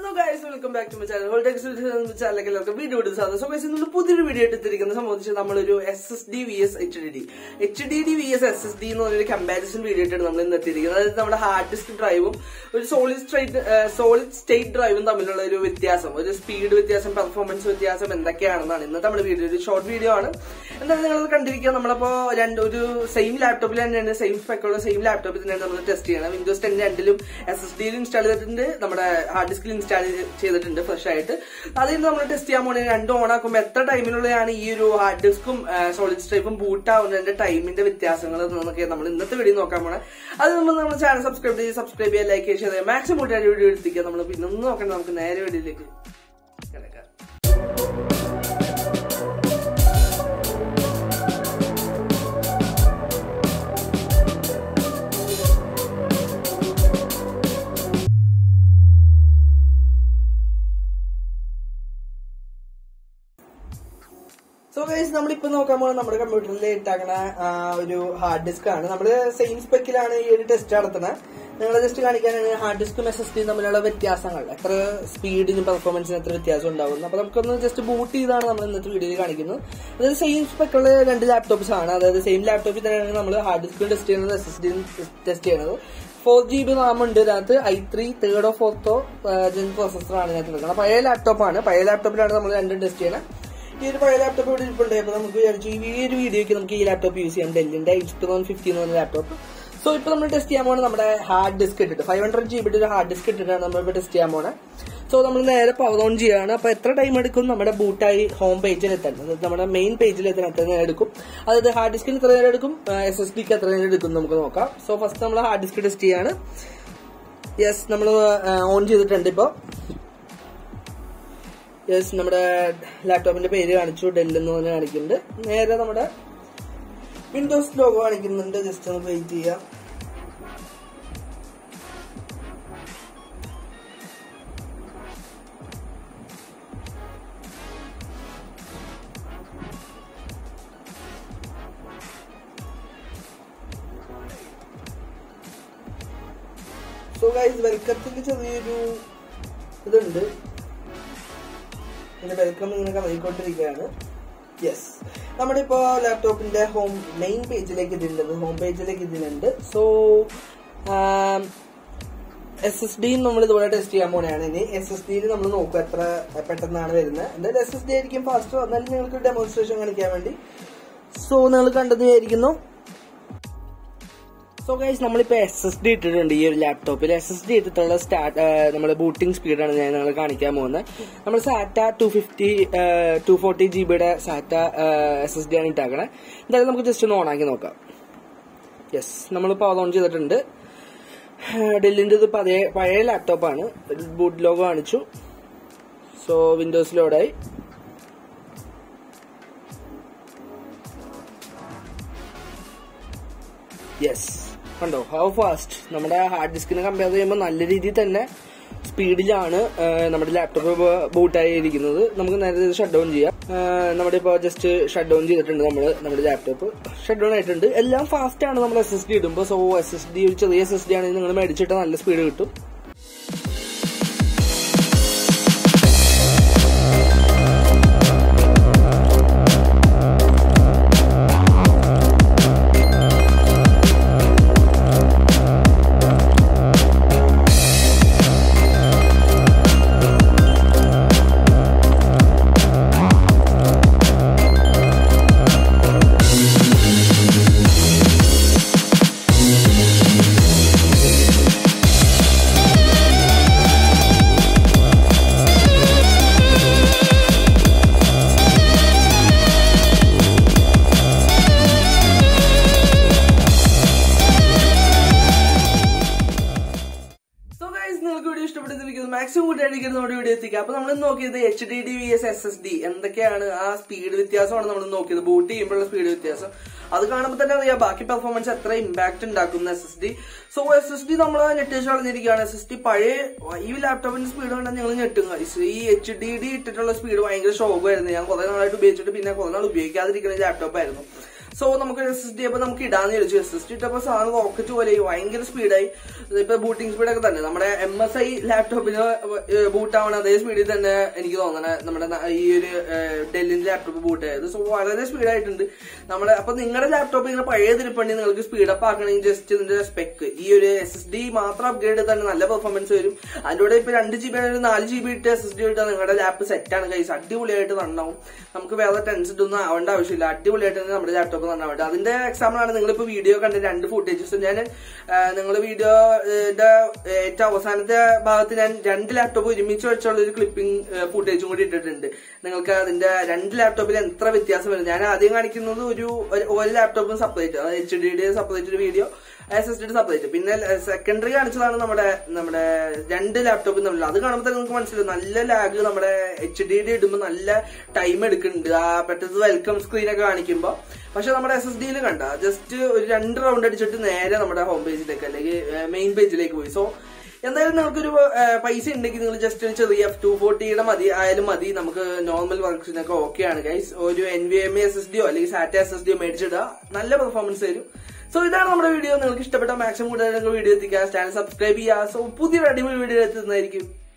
Guys welcome back to my channel ഹോൾടെക്സ് ചാനലിലേക്ക് എല്ലാവർക്കും വീഡിയോ ഇടുന്ന സാധനം സോ ഗൈസ് ഇന്ന് പുതിയൊരു വീഡിയോ എടുത്തിരിക്കുന്നത് സംബന്ധിച്ച് നമ്മളൊരു S S D V S H D D H D D V S S S D എന്ന് പറഞ്ഞൊരു കമ്പാരിസൺ വീഡിയോ ആയിട്ടാണ് നമ്മൾ ഇന്ന് എത്തിയിരിക്കുന്നത് അതായത് നമ്മുടെ ഹാർഡ് ഡിസ്ക് ഡ്രൈവും ഒരു സോളിഡ് സ്ട്രൈറ്റ് സോളിഡ് സ്റ്റേറ്റ് ഡ്രൈവും തമ്മിലുള്ള ഒരു വ്യത്യാസം ഒരു സ്പീഡ് വ്യത്യാസം പെർഫോമൻസ് വ്യത്യാസം എന്തൊക്കെയാണെന്നാണ് ഇന്നത്തെ നമ്മുടെ വീഡിയോ ഒരു ഷോർട്ട് വീഡിയോ ആണ് എന്തായാലും നിങ്ങൾ കണ്ടിരിക്കുക നമ്മളിപ്പോ രണ്ട് ഒരു സെയിം ലാപ്ടോപ്പിൽ തന്നെയാണ് സെയിം സ്പെക്കുള്ള സെയിം ലാപ്ടോപ്പിൽ തന്നെയാണ് നമ്മൾ ടെസ്റ്റ് ചെയ്യണം വിൻഡോസ് ടെൻ രണ്ടിലും എസ് എസ് ഡിയിൽ ഇൻസ്റ്റാൾ ചെയ്തിട്ടുണ്ട് നമ്മുടെ ഹാർഡ് ഡിസ്കിൽ ഇൻസ്റ്റാൾ ചെയ്തിട്ടുണ്ട് ഫ്രഷ് ആയിട്ട് അതിൽ നമ്മൾ ടെസ്റ്റ് ചെയ്യാൻ പോണേ രണ്ടും ഓൺ ആക്കുമ്പോൾ എത്ര ടൈമിനുള്ളതാണ് ഈ ഒരു ഹാർഡ് ഡിസ്കും സോളിഡ് സ്ട്രൈപ്പും ബൂട്ട് ആവുന്നതിന്റെ ടൈമിന്റെ വ്യത്യാസങ്ങൾ എന്നൊക്കെ നമ്മൾ ഇന്നത്തെ വീഡിയോ നോക്കാൻ പോണേ അത് നമ്മൾ നമ്മുടെ ചാനൽ സബ്സ്ക്രൈബ് ചെയ്ത് സബ്സ്ക്രൈബ് ചെയ്യുക ലൈക്ക് ചെയ്യുക മാക്സിമം വീഡിയോ എടുത്തിക്കുക നമ്മൾ പിന്നെ ഒന്നും നോക്കണ്ട നമുക്ക് നേരെ വീഡിയോയിലേക്ക് കിടക്കാം സോ ഗൈസ് നമ്മളിപ്പോ നോക്കാൻ പോകുന്നത് നമ്മുടെ കമ്പ്യൂട്ടറിൽ ഇട്ടാക്കണ ആ, ഒരു ഹാർഡ് ഡിസ്ക് ആണ് നമ്മള് സെയിം സ്പെക്കിലാണ് ഈ ഒരു ടെസ്റ്റ് നടത്തുന്നത് നിങ്ങളെ ജസ്റ്റ് കാണിക്കാനാണ് ഹാർഡ് ഡിസ്കും എസ് എസ് ഡിയും തമ്മിലുള്ള വ്യത്യാസങ്ങൾ എത്ര സ്പീഡിനും പെർഫോമൻസിനും എത്ര വ്യത്യാസം ഉണ്ടാവുന്നു അപ്പൊ നമുക്കൊന്ന് ജസ്റ്റ് ബൂട്ട് ചെയ്താണ് നമ്മൾ ഇന്നത്തെ വീഡിയോയിൽ കാണിക്കുന്നത് അതായത് സെയിം സ്പെക്കുള്ള രണ്ട് ലാപ്ടോപ്സ് ആണ് അതായത് സെയിം ലാപ്ടോപ്പിൽ തന്നെയാണ് നമ്മൾ ഹാർഡ് ഡിസ്കും ടെസ്റ്റ് ചെയ്യുന്നത് എസ് എസ് ഡിയും ടെസ്റ്റ് ചെയ്യുന്നത് ഫോർ ജി ബി റാം ഉണ്ട് ഇതിനകത്ത് ഐ ത്രീ തേർഡോ ഫോർത്തോ ജെൻ പ്രോസസർ ആണ് ഇതിനകത്ത് എടുക്കുന്നത് പഴയ ലാപ്ടോപ്പാണ് പഴയ ലാപ്ടോപ്പിലാണ് നമ്മൾ രണ്ടും ടെസ്റ്റ് ചെയ്യുന്നത് ഈ ഒരു പഴയ ലാപ്ടോപ്പ് ഇവിടെ ഇരിപ്പുണ്ട് അപ്പൊ നമുക്ക് വിചാരിച്ചു ഈ ഒരു വീഡിയോക്ക് നമുക്ക് ഈ ലാപ്ടോപ്പ് യൂസ് ചെയ്യാം ഡെല്ലിന്റെ എച്ച് ടു തൗസൻഡ് ഫിഫ്റ്റി എന്ന് പറഞ്ഞ ലാപ്ടോപ്പ് സോ ഇപ്പൊ നമ്മൾ ടെസ്റ്റ് ചെയ്യാൻ പോകുന്നത് നമ്മുടെ ഹാർഡ് ഡിസ്ക് ഇട്ടിട്ട് ഫൈവ് ഹൺഡ്രഡ് ജി ബി ഒരു ഹാർഡ് ഡിസ്ക് ഇട്ടിട്ടാണ് നമ്മൾ ഇപ്പൊ ടെസ്റ്റ് ചെയ്യാൻ പോണത് സോ നമ്മൾ നേരെ പവർ ഓൺ ചെയ്യാണ് അപ്പൊ എത്ര ടൈം എടുക്കും നമ്മുടെ ബൂട്ടായി ഹോം പേജിൽ എത്താൻ അതായത് നമ്മുടെ മെയിൻ പേജിൽ എത്താൻ എത്ര നേരം എടുക്കും അതായത് ഹാർഡ് ഡിസ്കിന് എത്ര നേരം എടുക്കും എസ് എസ് ഡിക്ക് എത്ര നേരം എടുക്കും നമുക്ക് നോക്കാം സോ ഫസ്റ്റ് നമ്മൾ ഹാർഡ് ഡിസ്ക് ടെസ്റ്റ് ചെയ്യാണ് യെസ് നമ്മൾ ഓൺ ചെയ്തിട്ടുണ്ട് ഇപ്പൊ യെസ് നമ്മുടെ ലാപ്ടോപ്പിന്റെ പേര് കാണിച്ചു ഡെൽ എന്ന് പറഞ്ഞ് കാണിക്കുന്നുണ്ട് നേരെ നമ്മുടെ വിൻഡോസ് ലോഗോ കാണിക്കുന്നുണ്ട് ജസ്റ്റ് ഒന്ന് വെയിറ്റ് ചെയ്യാം സോ ഗൈസ് വെൽക്കത്തിൽ ചെറിയൊരു ഇതുണ്ട് ഇങ്ങനെ വെൽക്കം ഇങ്ങനെ കറങ്ങിക്കൊണ്ടിരിക്കുകയാണ് യെസ് നമ്മുടെ ഇപ്പോ ലാപ്ടോപ്പിന്റെ ഹോം മെയിൻ പേജിലേക്ക് ഇതിലുണ്ട് ഹോം പേജിലേക്ക് ഇതിലുണ്ട് സോ എസ് എസ് ഡി നമ്മൾ ഇതുപോലെ ടെസ്റ്റ് ചെയ്യാൻ പോണെയാണ് ഇനി എസ് എസ് ഡിയിൽ നമ്മൾ നോക്കുക എത്ര പെട്ടെന്നാണ് വരുന്നത് എന്തായാലും എസ് എസ് ഡി ആയിരിക്കും ഫാസ്റ്റ് എന്നാലും നിങ്ങൾക്ക് ഡെമോൺസ്ട്രേഷൻ കാണിക്കാൻ വേണ്ടി സോ നിങ്ങൾ കണ്ടെന്ന് വിചാരിക്കുന്നു സോ ഗൈസ് നമ്മളിപ്പോ എസ് എസ് ഡി ഇട്ടിട്ടുണ്ട് ഈ ഒരു ലാപ്ടോപ്പിൽ എസ് എസ് ഡി ഇട്ടിട്ടുള്ള സ്റ്റാർട്ട് നമ്മുടെ ബൂട്ടിംഗ് സ്പീഡാണ് ഞാൻ നിങ്ങൾ കാണിക്കാൻ പോകുന്നത് നമ്മൾ SATA two fifty two forty G ബിയുടെ സാറ്റ എസ് എസ് ഡി ആണ് ഇട്ടാക്കണേ എന്തായാലും നമുക്ക് ജസ്റ്റ് ഒന്ന് ഓണാക്കി നോക്കാം യെസ് നമ്മൾ പവർ ഓൺ ചെയ്തിട്ടുണ്ട് ഡെല്ലിന്റെ ഇത് പഴയ പഴയ ലാപ്ടോപ്പാണ് ബൂട്ട് ലോഗോ കാണിച്ചു സോ വിൻഡോസ് ലോഡായി യെസ് കണ്ടോ ഹൗ ഫാസ്റ്റ് നമ്മുടെ ഹാർഡ് ഡിസ്കിനെ കമ്പയർ ചെയ്യുമ്പോൾ നല്ല രീതിയിൽ തന്നെ സ്പീഡിലാണ് നമ്മുടെ ലാപ്ടോപ്പ് ബൂട്ടായി ഇരിക്കുന്നത് നമുക്ക് നേരെ ഷട്ട് ഡൗൺ ചെയ്യാം ഏഹ് നമ്മുടെ ഇപ്പോൾ ജസ്റ്റ് ഷട്ട് ഡൗൺ ചെയ്തിട്ടുണ്ട് നമ്മൾ നമ്മുടെ ലാപ്ടോപ്പ് ഷട്ട് ഡൗൺ ആയിട്ടുണ്ട് എല്ലാം ഫാസ്റ്റ് ആണ് നമ്മൾ എസ് എസ് ഡി ഇടുമ്പോൾ സോ എസ് എസ് ഡി ഒരു ചെറിയ എസ് എസ് ഡി ആണെങ്കിൽ നിങ്ങൾ മേടിച്ചിട്ട് നല്ല സ്പീഡ് കിട്ടും സോ ഗൈസ് നിങ്ങൾക്ക് വീഡിയോ ഇഷ്ടപ്പെട്ടിരിക്കുന്നത് മാക്സിമം കൂട്ടായിരിക്കും നമ്മുടെ വീഡിയോ എത്തിക്കുക അപ്പൊ നമ്മൾ നോക്കിയത് H D D V S S S D എന്തൊക്കെയാണ് ആ സ്പീഡ് വ്യത്യാസമാണ് നമ്മൾ നോക്കിയത് ബൂട്ട് ചെയ്യുമ്പോഴുള്ള സ്പീഡ് വ്യത്യാസം അത് കാണുമ്പോൾ തന്നെ അറിയാം ബാക്കി പെർഫോമൻസ് എത്ര ഇമ്പാക്ട് ഉണ്ടാക്കുന്ന S S D so S S D നമ്മൾ നെറ്റേഴ്സ് കളഞ്ഞിരിക്കുകയാണ് എസ് എസ് ഡി പഴയ ഈ ലാപ്ടോപ്പിന്റെ സ്പീഡ് കണ്ടാൽ നിങ്ങൾ ഞെട്ടും guys. ഈ എച്ച് ഡി ഡി ഇട്ടിട്ടുള്ള സ്പീഡ് ഭയങ്കര ഷോക്കായിരുന്നു ഞാൻ കുറെ നാളായിട്ട് ഉപയോഗിച്ചിട്ട് പിന്നെ കുറെ നാൾ ഉപയോഗിക്കാതിരിക്കുന്ന ലാപ്ടോപ്പ് ആയിരുന്നു സോ നമുക്ക് എസ് എസ് ഡി അപ്പൊ നമുക്ക് ഇടാന്ന് ചോദിച്ചു എസ് എസ് ഡി ഇട്ടപ്പോ സാധനം റോക്കറ്റ് പോലെ ഭയങ്കര സ്പീഡായി ഇപ്പൊ ബൂട്ടിംഗ് സ്പീഡൊക്കെ തന്നെ നമ്മുടെ എം എസ് ഐ ലാപ്ടോപ്പിന് ബൂട്ട് ആവണ അതേ സ്പീഡിൽ തന്നെ എനിക്ക് തോന്നണേ നമ്മുടെ ന- ഈ ഒരു ഡെല്ലിന്റെ ലാപ്ടോപ്പ് ബൂട്ട് ആയത് സോ വളരെ സ്പീഡായിട്ടുണ്ട് നമ്മുടെ അപ്പൊ നിങ്ങളുടെ ലാപ്ടോപ്പ് ഇങ്ങനെ പഴയ തിരുപ്പണ്ടി നിങ്ങൾക്ക് സ്പീഡ് അപ്പ് ആക്കണമെങ്കിൽ ജസ്റ്റ് ഇതിന്റെ സ്പെക്ക് ഈ ഒരു എസ് എസ് ഡി മാത്രം അപ്ഗ്രേഡ് തന്നെ നല്ല പെർഫോമൻസ് വരും അതിന്റെ കൂടെ ഇപ്പൊ രണ്ട് ജി ബി ആണെങ്കിൽ നാല് ജി ബി ഇട്ട് എസ് എസ് ഡി ഇട്ടാൽ നിങ്ങളുടെ ലാപ്പ് സെറ്റ് ആണ് കൈസ് അടിപൊളിയായിട്ട് നന്നാവും നമുക്ക് വേറെ ടെൻഷൻ ഒന്നും ആവേണ്ട ആവശ്യമില്ല അടിപൊളിയായിട്ട് തന്നെ നമ്മുടെ ലാപ്ടോപ്പ് നന്നാവും അതിന്റെ എക്സാമ്പിൾ ആണ് നിങ്ങളിപ്പോ വീഡിയോ കണ്ട രണ്ട് ഫുട്ടേജസ് ഞാൻ നിങ്ങൾ വീഡിയോ ഏറ്റവും അവസാനത്തെ ഭാഗത്ത് ഞാൻ രണ്ട് ലാപ്ടോപ്പ് ഒരുമിച്ച് വെച്ചുള്ള ഒരു ക്ലിപ്പിംഗ് ഫുട്ടേജും കൂടി ഇട്ടിട്ടുണ്ട് നിങ്ങൾക്ക് അതിന്റെ രണ്ട് ലാപ്ടോപ്പിൽ എത്ര വ്യത്യാസം വരും ഞാൻ ആദ്യം കാണിക്കുന്നത് ഒരു ഒരു- ഒരു ലാപ്ടോപ്പും സെപ്പറേറ്റ് എച്ച് ഡിയുടെ സെപ്പറേറ്റ് ഒരു വീഡിയോ എസ് എസ് ഡിയുടെ സെപ്പറേറ്റ് പിന്നെ സെക്കൻഡറി കാണിച്ചതാണ് നമ്മുടെ നമ്മുടെ രണ്ട് ലാപ്ടോപ്പും തമ്മിൽ അത് കാണുമ്പോൾ തന്നെ നിങ്ങൾക്ക് മനസ്സിലാവും നല്ല ലാഗ് നമ്മുടെ എച്ച് ഡിയുടെ ഇടുമ്പോൾ നല്ല ടൈം എടുക്കുന്നുണ്ട് ആ പെട്ടെന്ന് വെൽക്കം സ്ക്രീൻ ഒക്കെ കാണിക്കുമ്പോൾ പക്ഷെ നമ്മുടെ എസ് എസ് ഡിയിൽ കണ്ട ജസ്റ്റ് ഒരു രണ്ട് റൗണ്ട് അടിച്ചിട്ട് നേരെ നമ്മുടെ ഹോം പേജിലേക്ക് അല്ലെങ്കിൽ മെയിൻ പേജിലേക്ക് പോയി സോ എന്തായാലും നിങ്ങൾക്കൊരു ആ, പൈസ ഉണ്ടെങ്കിൽ നിങ്ങൾ ജസ്റ്റ് ഒരു ചെറിയ എഫ് ടു ഫോർട്ടിയുടെ മതി ആയാലും മതി നമുക്ക് നോർമൽ വർക്ക്സിനൊക്കെ ഓക്കെ ആണ് ഗൈസ് ഒരു N V M S S ഡിയോ അല്ലെങ്കിൽ സാറ്റ എസ് എസ് ഡിയോ മേടിച്ചിടുക നല്ല പെർഫോമൻസ് തരും സോ ഇതാണ് നമ്മുടെ വീഡിയോ നിങ്ങൾക്ക് ഇഷ്ടപ്പെട്ട മാക്സിമം കൂടുതൽ വീഡിയോ എത്തിക്കുക ചാനൽ സബ്സ്ക്രൈബ് ചെയ്യുക സോ പുതിയൊരു അടിപൊളി വീഡിയോ എത്തുന്നതായിരിക്കും